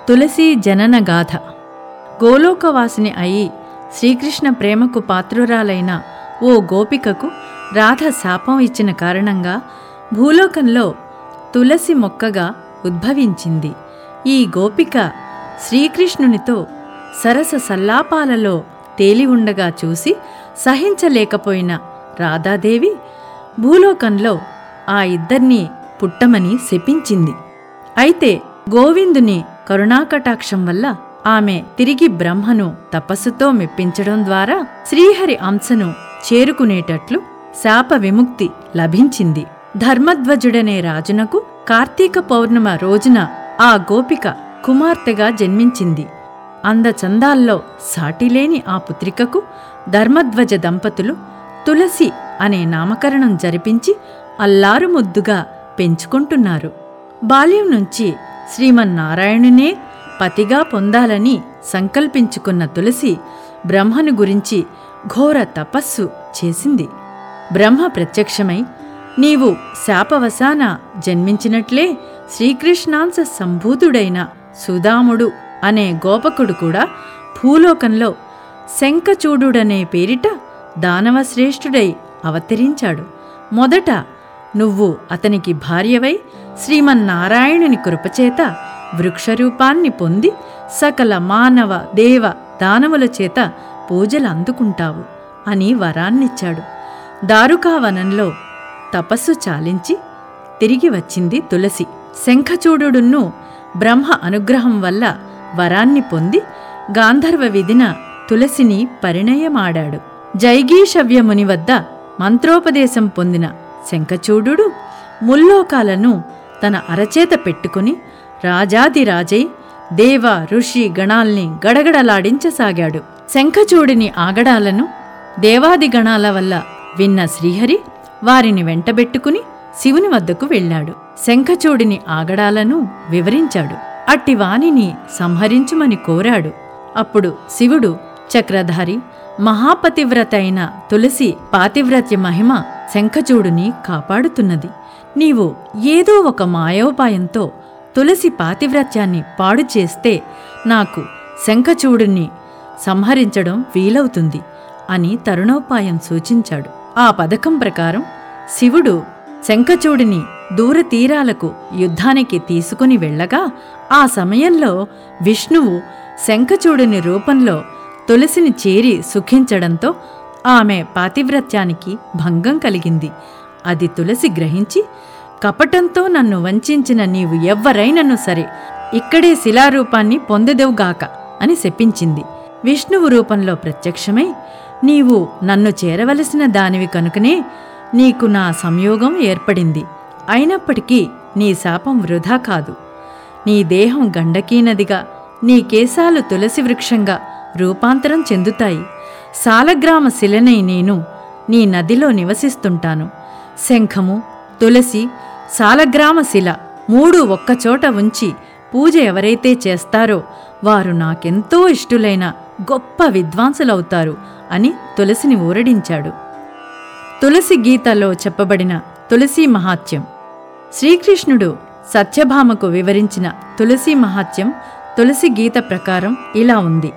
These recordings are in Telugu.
తులసి జనన గాథ గోలోకవాసిని అయి శ్రీకృష్ణ ప్రేమకు పాత్రురాలైన ఓ గోపికకు రాధ శాపం ఇచ్చిన కారణంగా భూలోకంలో తులసి మొక్కగా ఉద్భవించింది ఈ గోపిక శ్రీకృష్ణునితో సరస సల్లాపాలలో తేలి ఉండగా చూసి సహించలేకపోయిన రాధాదేవి భూలోకంలో ఆ ఇద్దరినీ పుట్టమని శపించింది అయితే గోవిందుని కరుణాకటాక్షం వల్ల ఆమె తిరిగి బ్రహ్మను తపస్సుతో మెప్పించడం ద్వారా శ్రీహరి అంశను చేరుకునేటట్లు శాప విముక్తి లభించింది ధర్మధ్వజుడనే రాజునకు కార్తీక పౌర్ణమ రోజున ఆ గోపిక కుమార్తెగా జన్మించింది అందచందాల్లో సాటిలేని ఆ పుత్రికకు ధర్మధ్వజ దంపతులు తులసి అనే నామకరణం జరిపించి అల్లారుముద్దుగా పెంచుకుంటున్నారు బాల్యం నుంచి శ్రీమన్నారాయణునే పతిగా పొందాలని సంకల్పించుకున్న తులసి బ్రహ్మను గురించి ఘోర తపస్సు చేసింది బ్రహ్మ ప్రత్యక్షమై నీవు శాపవశాన జన్మించినట్లే శ్రీకృష్ణాంశ సంభూతుడైన సుదాముడు అనే గోపకుడు కూడా భూలోకంలో శంఖచూడుడనే పేరిట దానవశ్రేష్ఠుడై అవతరించాడు మొదట నువ్వు అతనికి భార్యవై శ్రీమన్నారాయణుని కృపచేత వృక్షరూపాన్ని పొంది సకల మానవ దేవ దానవుల చేత పూజలు అందుకుంటావు అని వరాన్నిచ్చాడు దారుకావనంలో తపస్సు చాలించి తిరిగి వచ్చింది తులసి శంఖచూడుడును బ్రహ్మ అనుగ్రహం వల్ల వరాన్ని పొంది గాంధర్వ విధిన తులసిని పరిణయమాడాడు జైగీషవ్యముని వద్ద మంత్రోపదేశం పొందిన శంఖచూడు ముల్లోకాలను తన అరచేత పెట్టుకుని రాజాదిరాజై దేవ ఋషి గణాల్ని గడగడలాడించసాగాడు శంఖచూడిని ఆగడాలను దేవాది గణాల వల్ల విన్న శ్రీహరి వారిని వెంటబెట్టుకుని శివుని వద్దకు వెళ్ళాడు శంఖచూడిని ఆగడాలను వివరించాడు అట్టి వానిని సంహరించుమని కోరాడు అప్పుడు శివుడు చక్రధారి మహాపతివ్రత అయిన తులసి పాతివ్రత్య మహిమ శంఖచూడుని కాపాడుతున్నది నీవు ఏదో ఒక మాయోపాయంతో తులసి పాతివ్రత్యాన్ని పాడు చేస్తే నాకు శంఖచూడుని సంహరించడం వీలవుతుంది అని తరుణోపాయం సూచించాడు ఆ పథకం ప్రకారం శివుడు శంఖచూడిని దూరతీరాలకు యుద్ధానికి తీసుకుని వెళ్ళగా ఆ సమయంలో విష్ణువు శంఖచూడుని రూపంలో తులసిని చేరి సుఖించడంతో ఆమె పాతివ్రత్యానికి భంగం కలిగింది అది తులసి గ్రహించి కపటంతో నన్ను వంచిన నీవు ఎవ్వరైనను సరే ఇక్కడే శిలారూపాన్ని పొందెదవుగాక అని శపించింది విష్ణువు రూపంలో ప్రత్యక్షమై నీవు నన్ను చేరవలసిన దానివి కనుకనే నీకు నా సంయోగం ఏర్పడింది అయినప్పటికీ నీ శాపం వృధా కాదు నీ దేహం గండకీనదిగా నీ కేశాలు తులసి వృక్షంగా రూపాంతరం చెందుతాయి సాలగ్రామ శిలనై నేను నీ నదిలో నివసిస్తుంటాను శంఖము తులసి సాలగ్రామ శిల మూడు ఒక్కచోట ఉంచి పూజ ఎవరైతే చేస్తారో వారు నాకెంతో ఇష్టులైన గొప్ప విద్వాంసులవుతారు అని తులసిని ఊరడించాడు తులసి గీతలో చెప్పబడిన తులసి మహాత్యం శ్రీకృష్ణుడు సత్యభామకు వివరించిన తులసి మహాత్యం తులసి గీత ప్రకారం ఇలా ఉంది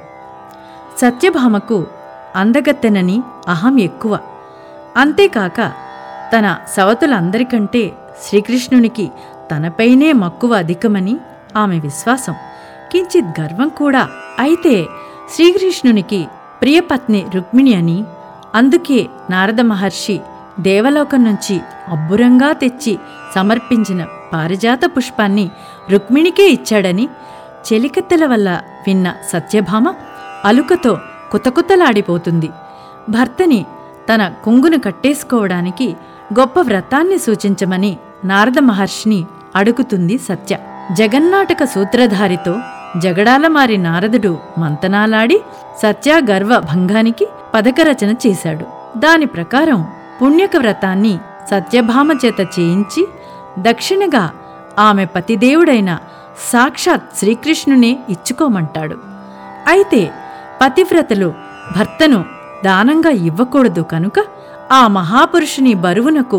సత్యభామకు అందగత్తెనని అహం ఎక్కువ అంతేకాక తన సవతులందరికంటే శ్రీకృష్ణునికి తనపైనే మక్కువ అధికమని ఆమె విశ్వాసం కించిత్ గర్వం కూడా అయితే శ్రీకృష్ణునికి ప్రియపత్ని రుక్మిణి అని అందుకే నారద మహర్షి దేవలోకం నుంచి అబ్బురంగా తెచ్చి సమర్పించిన పారిజాత పుష్పాన్ని రుక్మిణికే ఇచ్చాడని చెలికత్తెల వల్ల విన్న సత్యభామ అలుకతో కుతకుతలాడిపోతుంది భర్తని తన కొంగును కట్టేసుకోవడానికి గొప్ప వ్రతాన్ని సూచించమని నారద మహర్షిని అడుగుతుంది సత్య జగన్నాటక సూత్రధారితో జగడాలమారి నారదుడు మంతనాలాడి సత్య గర్వ భంగానికి పథకరచన చేశాడు దాని ప్రకారం పుణ్యక వ్రతాన్ని సత్యభామ చేత చేయించి దక్షిణగా ఆమె పతిదేవుడైన సాక్షాత్ శ్రీకృష్ణునే ఇచ్చుకోమంటాడు అయితే పతివ్రతలు భర్తను దానంగా ఇవ్వకూడదు కనుక ఆ మహాపురుషుని బరువునకు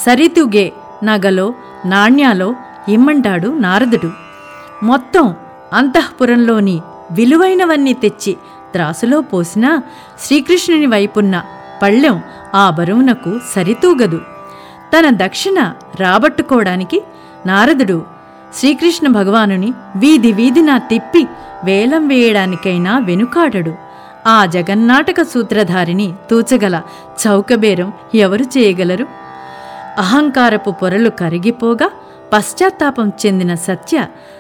సరితూగే నగలో నాణ్యాలో ఇమ్మంటాడు నారదుడు మొత్తం అంతఃపురంలోని విలువైనవన్నీ తెచ్చి త్రాసులో పోసినా శ్రీకృష్ణుని వైపున్న పళ్ళెం ఆ బరువునకు సరితూగదు తన దక్షిణ రాబట్టుకోవడానికి నారదుడు శ్రీకృష్ణ భగవానుని వీధి వీధిన తిప్పి వేలం వేయడానికైనా వెనుకాడడు ఆ జగన్నాటక సూత్రధారిని తూచగల చౌకబేరం ఎవరు చేయగలరు అహంకారపు పొరలు కరిగిపోగా పశ్చాత్తాపం చెందిన సత్య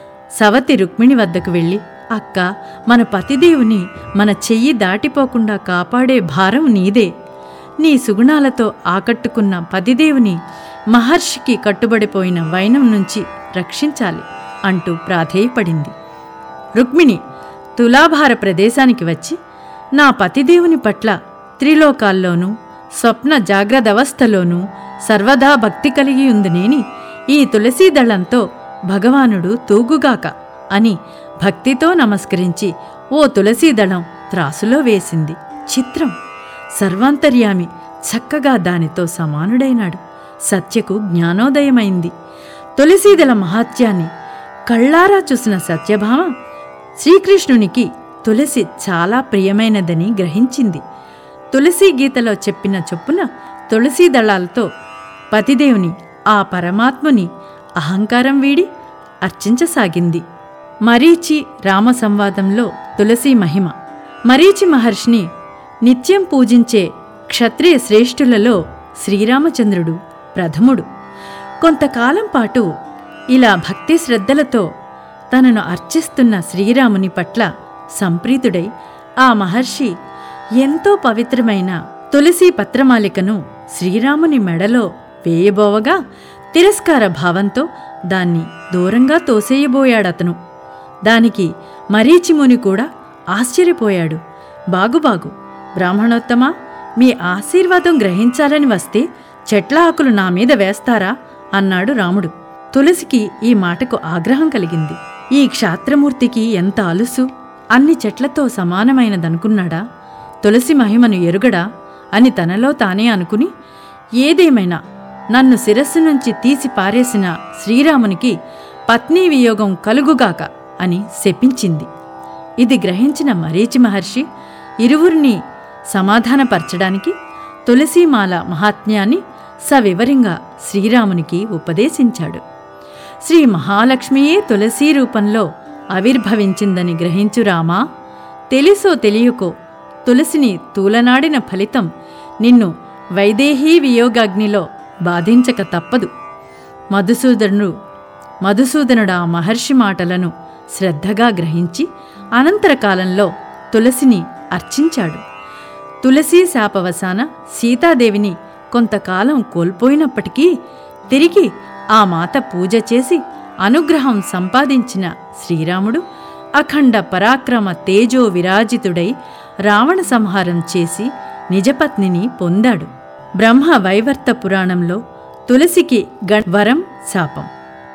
సవతి రుక్మిణి వద్దకు వెళ్ళి అక్క మన పతిదేవుని మన చెయ్యి దాటిపోకుండా కాపాడే భారం నీదే నీ సుగుణాలతో ఆకట్టుకున్న పతిదేవుని మహర్షికి కట్టుబడిపోయిన వైనం నుంచి రక్షించాలి అంటూ ప్రాధేయపడింది రుక్మిణి తులాభార ప్రదేశానికి వచ్చి నా పతిదేవుని పట్ల త్రిలోకాల్లోనూ స్వప్న జాగ్రదవస్థలోనూ సర్వదా భక్తి కలిగి ఉందినేని ఈ తులసీదళంతో భగవానుడు తూగుగాక అని భక్తితో నమస్కరించి ఓ తులసీదళం త్రాసులో వేసింది చిత్రం సర్వాంతర్యామి చక్కగా దానితో సమానుడైనాడు సత్యకు జ్ఞానోదయమైంది తులసీదళ మహాత్యాన్ని కళ్ళారా చూసిన సత్యభామ శ్రీకృష్ణునికి తులసి చాలా ప్రియమైనదని గ్రహించింది తులసీ గీతలో చెప్పిన చొప్పున తులసీ దళాలతో పతిదేవుని ఆ పరమాత్ముని అహంకారం వీడి అర్చించసాగింది మరీచి రామ సంవాదంలో తులసీ మహిమ మరీచి మహర్షిని నిత్యం పూజించే క్షత్రియ శ్రేష్ఠులలో శ్రీరామచంద్రుడు ప్రథముడు కొంతకాలం పాటు ఇలా భక్తి శ్రద్ధలతో తనను అర్చిస్తున్న శ్రీరాముని పట్ల సంప్రీతుడై ఆ మహర్షి ఎంతో పవిత్రమైన తులసీ పత్రమాలికను శ్రీరాముని మెడలో వేయబోవగా తిరస్కార భావంతో దాన్ని దూరంగా తోసేయబోయాడతను దానికి మరీచిముని కూడా ఆశ్చర్యపోయాడు బాగుబాగు బ్రాహ్మణోత్తమా మీ ఆశీర్వాదం గ్రహించాలని వస్తే చెట్ల ఆకులు నా మీద వేస్తారా అన్నాడు రాముడు తులసికి ఈ మాటకు ఆగ్రహం కలిగింది ఈ క్షాత్రమూర్తికి ఎంత అలుసు అన్ని చెట్లతో సమానమైనదనుకున్నాడా తులసి మహిమను ఎరుగడా అని తనలో తానే అనుకుని ఏదేమైనా నన్ను శిరస్సు నుంచి తీసి పారేసిన శ్రీరామునికి పత్నీ వియోగం కలుగుగాక అని శపించింది ఇది గ్రహించిన మరీచి మహర్షి ఇరువురిని సమాధానపరచడానికి తులసీమాల మహాత్మ్యాన్ని సవివరంగా శ్రీరామునికి ఉపదేశించాడు శ్రీ మహాలక్ష్మియే తులసీ రూపంలో ఆవిర్భవించిందని గ్రహించు రామా తెలిసో తెలియకో తులసిని తూలనాడిన ఫలితం నిన్ను వైదేహీ వియోగాగ్నిలో బాధించక తప్పదు మధుసూదనుడు మధుసూదనుడు ఆ మహర్షి మాటలను శ్రద్ధగా గ్రహించి అనంతరకాలంలో తులసిని అర్చించాడు తులసీ శాపవసాన సీతాదేవిని కొంతకాలం కోల్పోయినప్పటికీ తిరిగి ఆ మాత పూజ చేసి అనుగ్రహం సంపాదించిన శ్రీరాముడు అఖండ పరాక్రమ తేజో విరాజితుడై రావణ సంహారం చేసి నిజపత్నిని పొందాడు బ్రహ్మ వైవర్త పురాణంలో తులసికి గణ వరం శాపం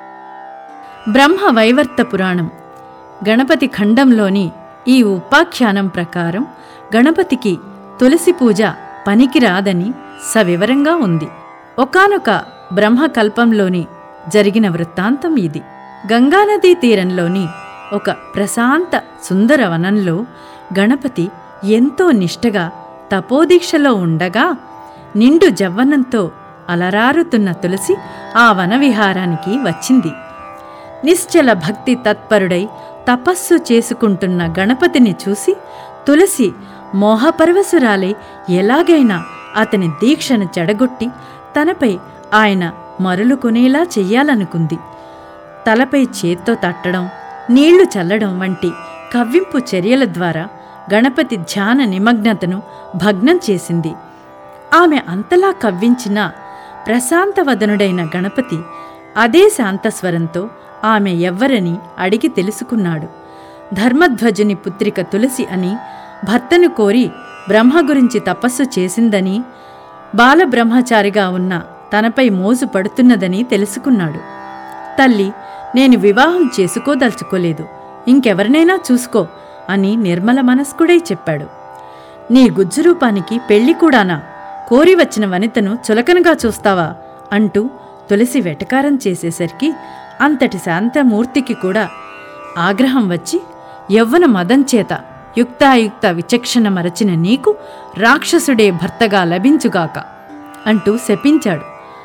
బ్రహ్మ వైవర్త పురాణం గణపతి ఖండంలోని ఈ ఉపాఖ్యానం ప్రకారం గణపతికి తులసి పూజ పనికిరాదని సవివరంగా ఉంది ఒకానొక బ్రహ్మకల్పంలోని జరిగిన వృత్తాంతం ఇది గంగానదీ తీరంలోని ఒక ప్రశాంత సుందర వనంలో గణపతి ఎంతో నిష్టగా తపోదీక్షలో ఉండగా నిండు జవ్వనంతో అలరారుతున్న తులసి ఆ వనవిహారానికి వచ్చింది నిశ్చల భక్తి తత్పరుడై తపస్సు చేసుకుంటున్న గణపతిని చూసి తులసి మోహపరవశురాలై ఎలాగైనా అతని దీక్షను చెడగొట్టి తనపై ఆయన మరులు కొనేలా చెయ్యాలనుకుంది తలపై చేత్తో తట్టడం నీళ్లు చల్లడం వంటి కవ్వింపు చర్యల ద్వారా గణపతి ధ్యాన నిమగ్నతను భగ్నం చేసింది ఆమె అంతలా కవ్వించిన ప్రశాంతవదనుడైన గణపతి అదే శాంతస్వరంతో ఆమె ఎవ్వరని అడిగి తెలుసుకున్నాడు ధర్మధ్వజుని పుత్రిక తులసి అని భర్తను కోరి బ్రహ్మ గురించి తపస్సు చేసిందని బాలబ్రహ్మచారిగా ఉన్న తనపై మోజు పడుతున్నదని తెలుసుకున్నాడు తల్లి నేను వివాహం చేసుకోదలుచుకోలేదు ఇంకెవరినైనా చూసుకో అని నిర్మల మనస్కుడై చెప్పాడు నీ గుజ్జురూపానికి పెళ్లి కూడానా కోరి వచ్చిన వనితను చులకనగా చూస్తావా అంటూ తులసి వెటకారం చేసేసరికి అంతటి శాంతమూర్తికి కూడా ఆగ్రహం వచ్చి యవ్వన మదం చేత యుక్తాయుక్త విచక్షణ మరచిన నీకు రాక్షసుడే భర్తగా లభించుగాక అంటూ శపించాడు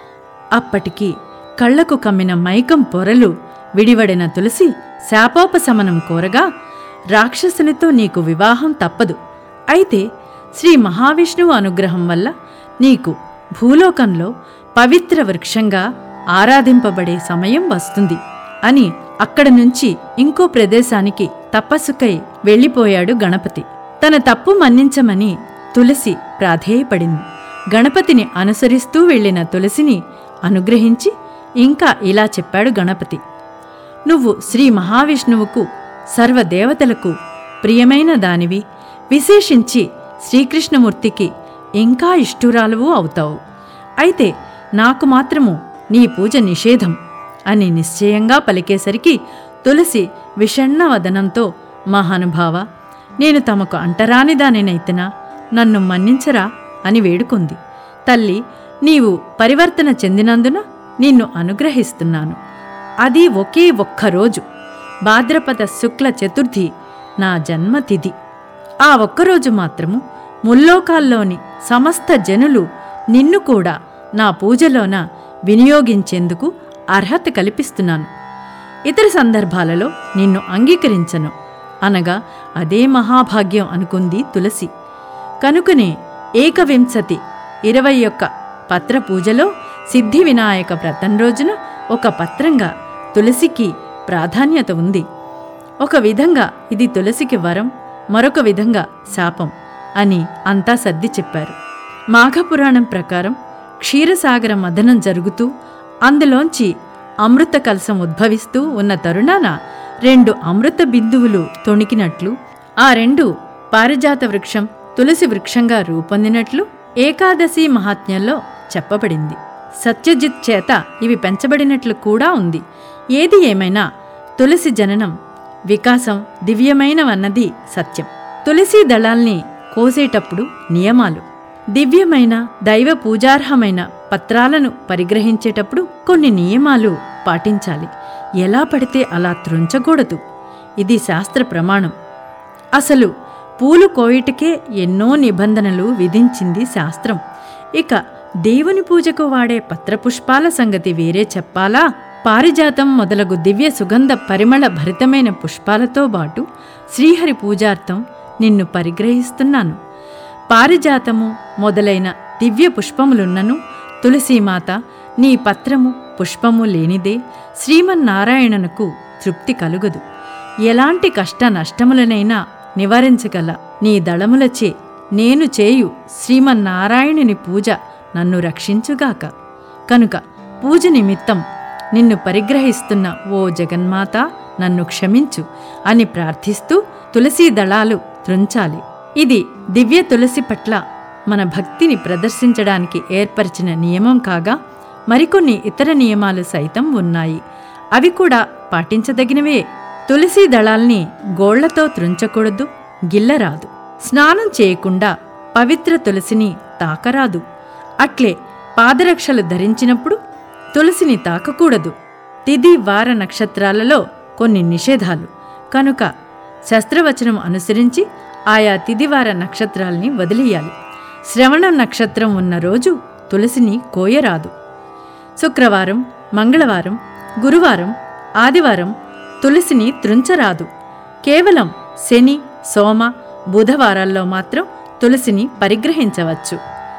అప్పటికి కళ్లకు కమ్మిన మైకం పొరలు విడివడిన తులసి శాపోపశమనం కోరగా రాక్షసునితో నీకు వివాహం తప్పదు అయితే శ్రీ మహావిష్ణువు అనుగ్రహం వల్ల నీకు భూలోకంలో పవిత్ర వృక్షంగా ఆరాధింపబడే సమయం వస్తుంది అని అక్కడ నుంచి ఇంకో ప్రదేశానికి తపస్సుకై వెళ్ళిపోయాడు గణపతి తన తప్పు మన్నించమని తులసి ప్రాధేయపడింది గణపతిని అనుసరిస్తూ వెళ్ళిన తులసిని అనుగ్రహించి ఇంకా ఇలా చెప్పాడు గణపతి నువ్వు శ్రీ మహావిష్ణువుకు సర్వదేవతలకు ప్రియమైన దానివి విశేషించి శ్రీకృష్ణమూర్తికి ఇంకా ఇష్టురాలువు అవుతావు అయితే నాకు మాత్రము నీ పూజ నిషేధం అని నిశ్చయంగా పలికేసరికి తులసి విషణ్ణ వదనంతో మహానుభావ నేను తమకు అంటరానిదానినైతనా నన్ను మన్నించరా అని వేడుకుంది తల్లి నీవు పరివర్తన చెందినందున నిన్ను అనుగ్రహిస్తున్నాను అది ఒకే ఒక్కరోజు భాద్రపద శుక్ల చతుర్థి నా జన్మతిథి ఆ ఒక్కరోజు మాత్రము ముల్లోకాల్లోని సమస్త జనులు నిన్ను కూడా నా పూజలోన వినియోగించేందుకు అర్హత కల్పిస్తున్నాను ఇతర సందర్భాలలో నిన్ను అంగీకరించను అనగా అదే మహాభాగ్యం అనుకుంది తులసి కనుకనే ఏకవింశతి ఇరవై ఒక్క పత్ర పూజలో సిద్ధి వినాయక వ్రతం రోజున ఒక పత్రంగా తులసికి ప్రాధాన్యత ఉంది ఒక విధంగా ఇది తులసికి వరం మరొక విధంగా శాపం అని అంతా సర్ది చెప్పారు మాఘపురాణం ప్రకారం క్షీరసాగర మదనం జరుగుతూ అందులోంచి అమృత కలసం ఉద్భవిస్తూ ఉన్న తరుణాన రెండు అమృత బిందువులు తొణికినట్లు ఆ రెండు పారిజాత వృక్షం తులసి వృక్షంగా రూపొందినట్లు ఏకాదశి మహాత్మ్యంలో చెప్పబడింది సత్యజిత్ చేత ఇవి పెంచబడినట్లు కూడా ఉంది ఏది ఏమైనా తులసి జననం వికాసం దివ్యమైనవన్నది సత్యం తులసి దళాల్ని కోసేటప్పుడు నియమాలు దివ్యమైన దైవ పూజార్హమైన పత్రాలను పరిగ్రహించేటప్పుడు కొన్ని నియమాలు పాటించాలి ఎలా పడితే అలా త్రుంచకూడదు ఇది శాస్త్ర ప్రమాణం అసలు పూలు కోయిటకే ఎన్నో నిబంధనలు విధించింది శాస్త్రం ఇక దేవుని పూజకు వాడే పత్రపుష్పాల సంగతి వేరే చెప్పాలా పారిజాతం మొదలగు దివ్య సుగంధ పరిమళ భరితమైన పుష్పాలతో పాటు శ్రీహరి పూజార్థం నిన్ను పరిగ్రహిస్తున్నాను పారిజాతము మొదలైన దివ్య పుష్పములున్నను తులసీమాత నీ పత్రము పుష్పము లేనిదే శ్రీమన్నారాయణనుకు తృప్తి కలుగదు ఎలాంటి కష్ట నష్టములనైనా నివారించగల నీ దళములచే నేను చేయు శ్రీమన్నారాయణుని పూజ నన్ను రక్షించుగాక కనుక పూజ నిమిత్తం నిన్ను పరిగ్రహిస్తున్న ఓ జగన్మాత నన్ను క్షమించు అని ప్రార్థిస్తూ తులసీ దళాలు త్రుంచాలి ఇది దివ్య తులసి పట్ల మన భక్తిని ప్రదర్శించడానికి ఏర్పరిచిన నియమం కాగా మరికొన్ని ఇతర నియమాలు సైతం ఉన్నాయి అవి కూడా పాటించదగినవే తులసీ దళాల్ని గోళ్లతో త్రుంచకూడదు గిల్లరాదు స్నానం చేయకుండా పవిత్ర తులసిని తాకరాదు అట్లే పాదరక్షలు ధరించినప్పుడు తులసిని తాకకూడదు తిది వార నక్షత్రాలలో కొన్ని నిషేధాలు కనుక శస్త్రవచనం అనుసరించి ఆయా తిదివార నక్షత్రాల్ని వదిలేయాలి శ్రవణ నక్షత్రం ఉన్న రోజు తులసిని కోయరాదు శుక్రవారం మంగళవారం గురువారం ఆదివారం తులసిని త్రుంచరాదు కేవలం శని సోమ బుధవారాల్లో మాత్రం తులసిని పరిగ్రహించవచ్చు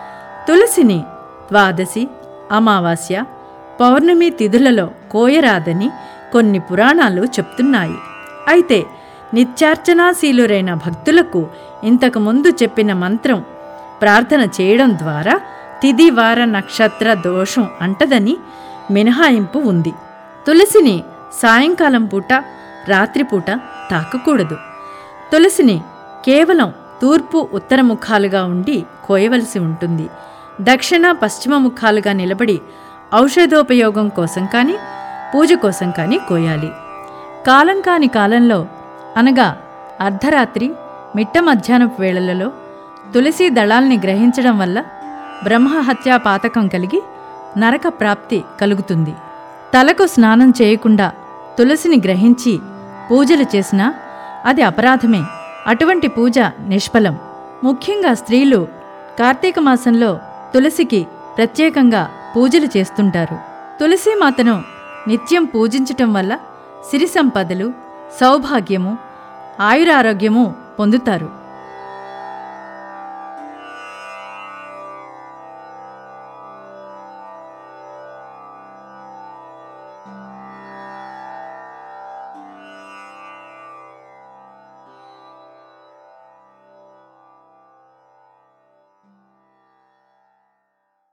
తులసిని ద్వాదశి అమావాస్య పౌర్ణమి తిథులలో కోయరాదని కొన్ని పురాణాలు చెప్తున్నాయి అయితే నిత్యార్చనాశీలురైన భక్తులకు ఇంతకుముందు చెప్పిన మంత్రం ప్రార్థన చేయడం ద్వారా తిది వార నక్షత్ర దోషం అంటదని మినహాయింపు ఉంది తులసిని సాయంకాలం పూట రాత్రిపూట తాకకూడదు తులసిని కేవలం తూర్పు ఉత్తర ముఖాలుగా ఉండి కోయవలసి ఉంటుంది దక్షిణ పశ్చిమ ముఖాలుగా నిలబడి ఔషధోపయోగం కోసం కానీ పూజ కోసం కానీ కోయాలి కాలం కాని కాలంలో అనగా అర్ధరాత్రి మిట్ట మధ్యాహ్నపు వేళలలో తులసి దళాల్ని గ్రహించడం వల్ల బ్రహ్మహత్యా పాతకం కలిగి నరక ప్రాప్తి కలుగుతుంది తలకు స్నానం చేయకుండా తులసిని గ్రహించి పూజలు చేసినా అది అపరాధమే అటువంటి పూజ నిష్ఫలం ముఖ్యంగా స్త్రీలు కార్తీక మాసంలో తులసికి ప్రత్యేకంగా పూజలు చేస్తుంటారు తులసీమాతను నిత్యం పూజించటం వల్ల సిరి సంపదలు సౌభాగ్యము ఆయురారోగ్యము పొందుతారు